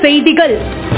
செய்திகள்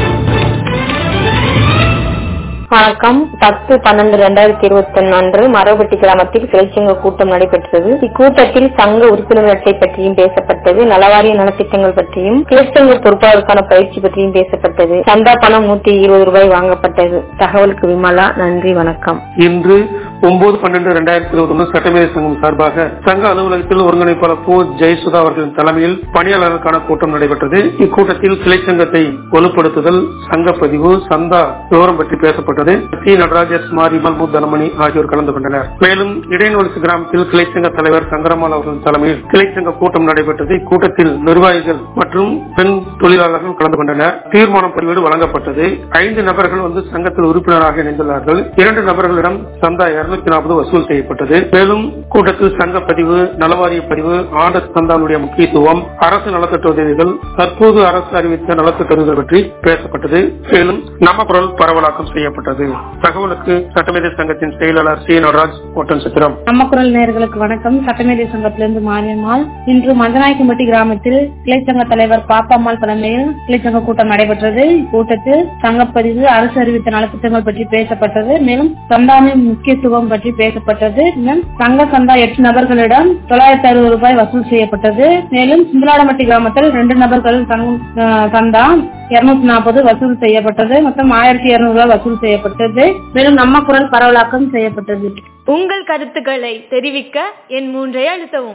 வணக்கம் பத்து பன்னெண்டு ரெண்டாயிரத்தி இருபத்தி ஒன்னு அன்று மரபட்டி கிராமத்தில் கிளைச்சங்க கூட்டம் நடைபெற்றது இக்கூட்டத்தில் சங்க உறுப்பினர் அட்டை பற்றியும் பேசப்பட்டது நலவாரிய நலத்திட்டங்கள் பற்றியும் கிளைச்சங்க பொறுப்பாளருக்கான பயிற்சி பற்றியும் பேசப்பட்டது சந்தா பணம் நூத்தி இருபது ரூபாய் வாங்கப்பட்டது தகவலுக்கு விமலா நன்றி வணக்கம் இன்று ஒன்பது பன்னெண்டு ரெண்டாயிரத்தி இருபத்தி ஒன்று சட்டமேதை சங்கம் சார்பாக சங்க அலுவலகத்தில் ஒருங்கிணைப்பாளர் போ ஜெயசுதா அவர்களின் தலைமையில் பணியாளர்களுக்கான கூட்டம் நடைபெற்றது இக்கூட்டத்தில் கிளை சங்கத்தை வலுப்படுத்துதல் சங்கப்பதிவு சந்தா விவரம் பற்றி பேசப்பட்டது சி நடராஜர் மாரிமல் மு தனமணி ஆகியோர் கலந்து கொண்டனர் மேலும் இடைநொலிசு கிராமத்தில் கிளை சங்க தலைவர் சங்கரமால் அவர்களின் தலைமையில் கிளை சங்க கூட்டம் நடைபெற்றது இக்கூட்டத்தில் நிர்வாகிகள் மற்றும் பெண் தொழிலாளர்கள் கலந்து கொண்டனர் தீர்மானம் பதிவேடு வழங்கப்பட்டது ஐந்து நபர்கள் வந்து சங்கத்தில் உறுப்பினராக இணைந்துள்ளார்கள் இரண்டு நபர்களிடம் சந்தா இருநூத்தி நாற்பது வசூல் செய்யப்பட்டது மேலும் கூட்டத்தில் சங்க பதிவு நலவாரிய பதிவு ஆண்ட சந்தானுடைய முக்கியத்துவம் அரசு நலத்திட்ட உதவிகள் தற்போது அரசு அறிவித்த நலத்திட்ட உதவிகள் பற்றி பேசப்பட்டது மேலும் நம்ம குரல் பரவலாக்கம் செய்யப்பட்டது தகவலுக்கு சட்டமேதை சங்கத்தின் செயலாளர் சி நடராஜ் ஓட்டன் சித்திரம் நம்ம குரல் நேயர்களுக்கு வணக்கம் சட்டமேதை சங்கத்திலிருந்து மாரியம்மாள் இன்று மஞ்சநாயக்கம்பட்டி கிராமத்தில் கிளைச்சங்க தலைவர் பாப்பாம்மாள் தலைமையில் கிளைச்சங்க கூட்டம் நடைபெற்றது இக்கூட்டத்தில் சங்கப்பதிவு அரசு அறிவித்த நலத்திட்டங்கள் பற்றி பேசப்பட்டது மேலும் சந்தாவின் முக்கியத்துவம் பற்றி பேசப்பட்டது இன்னும் சங்க சந்தா எட்டு நபர்களிடம் தொள்ளாயிரத்தி அறுபது ரூபாய் வசூல் செய்யப்பட்டது மேலும் சிந்தலாடமட்டி கிராமத்தில் ரெண்டு நபர்கள் சங்- அஹ் சந்தா இருநூத்தி நாற்பது வசூல் செய்யப்பட்டது மொத்தம் ஆயிரத்தி இருநூறு ரூபாய் வசூல் செய்யப்பட்டது மேலும் நம்ம குரல் பரவலாக்கம் செய்யப்பட்டது உங்கள் கருத்துக்களை தெரிவிக்க என் மூன்றை அழுத்தவும்